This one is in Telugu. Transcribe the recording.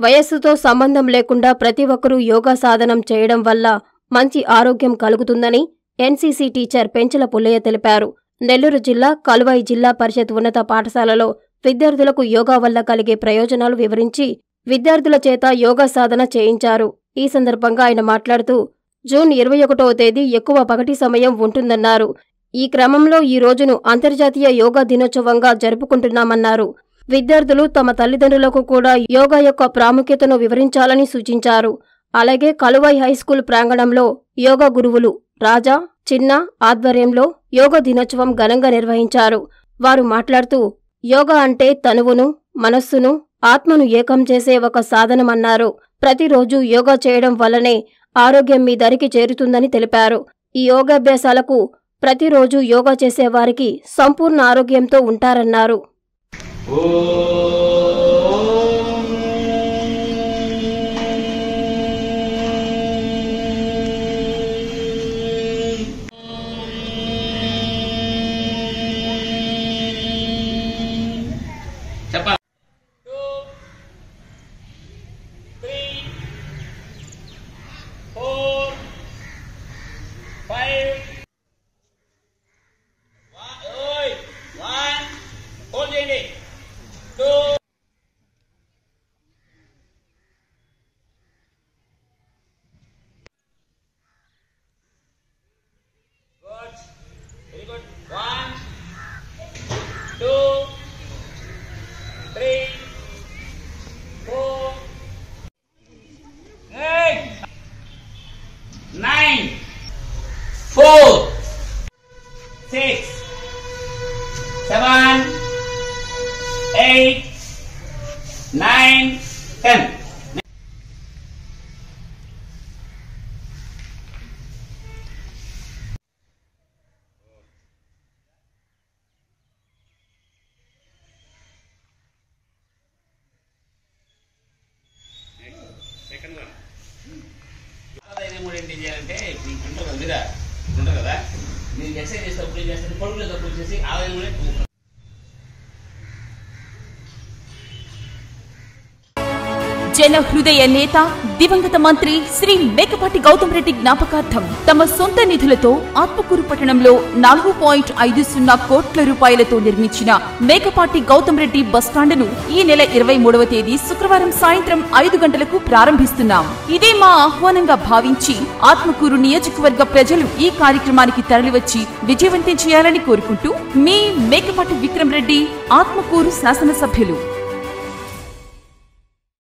వయస్సుతో సంబంధం లేకుండా ప్రతి ఒక్కరూ యోగా సాధనం చేయడం వల్ల మంచి ఆరోగ్యం కలుగుతుందని ఎన్సీసీ టీచర్ పెంచల పుల్లయ్య తెలిపారు నెల్లూరు జిల్లా కలువాయి జిల్లా పరిషత్ ఉన్నత పాఠశాలలో విద్యార్థులకు యోగా వల్ల కలిగే ప్రయోజనాలు వివరించి విద్యార్థుల చేత యోగా సాధన చేయించారు ఈ సందర్భంగా ఆయన మాట్లాడుతూ జూన్ ఇరవై ఒకటవ తేదీ ఎక్కువ పగటి సమయం ఉంటుందన్నారు ఈ క్రమంలో ఈ రోజును అంతర్జాతీయ యోగా దినోత్సవంగా జరుపుకుంటున్నామన్నారు విద్యార్థులు తమ తల్లిదండ్రులకు కూడా యోగా యొక్క ప్రాముఖ్యతను వివరించాలని సూచించారు అలాగే కలువై హైస్కూల్ ప్రాంగణంలో యోగా గురువులు రాజా చిన్న ఆధ్వర్యంలో యోగా దినోత్సవం ఘనంగా నిర్వహించారు వారు మాట్లాడుతూ యోగా అంటే తనువును మనస్సును ఆత్మను ఏకం చేసే ఒక సాధనమన్నారు ప్రతిరోజు యోగా చేయడం వల్లనే ఆరోగ్యం మీ దరికి చేరుతుందని తెలిపారు ఈ యోగాభ్యాసాలకు ప్రతిరోజు యోగా చేసేవారికి సంపూర్ణ ఆరోగ్యంతో ఉంటారన్నారు చెప్పాలి two, three, four, five. One, ఓయ్, one, hold చేయండి. Two. Good. Very good. One, two, three, four, eight, nine, four, six, seven, eight, nine, ten. Second one ఆదాయం కూడా ఏంటి చేయాలంటే ఇప్పుడు ఈ ఉంటుంది కదా మీద ఇది ఉంటుంది కదా మీరు ఎక్సర్సైజ్ చేసేటప్పుడు ఏం చేస్తారు పడుకునేటప్పుడు వచ్చేసి ఆదాయం కూడా జన హృదయ నేత దివంగత మంత్రి శ్రీ మేకపాటి గౌతమ్ రెడ్డి జ్ఞాపకార్థం తమ సొంత నిధులతో ఆత్మకూరు పట్టణంలో నాలుగు పాయింట్ ఐదు సున్నా కోట్ల రూపాయలతో నిర్మించిన మేకపాటి గౌతమ్ రెడ్డి బస్టాండును ఈ నెల ఇరవై మూడవ తేదీ శుక్రవారం సాయంత్రం ఐదు గంటలకు ప్రారంభిస్తున్నాం ఇదే మా ఆహ్వానంగా భావించి ఆత్మకూరు నియోజకవర్గ ప్రజలు ఈ కార్యక్రమానికి తరలివచ్చి విజయవంతం చేయాలని కోరుకుంటూ మీ మేకపాటి విక్రమ్ రెడ్డి ఆత్మకూరు శాసనసభ్యులు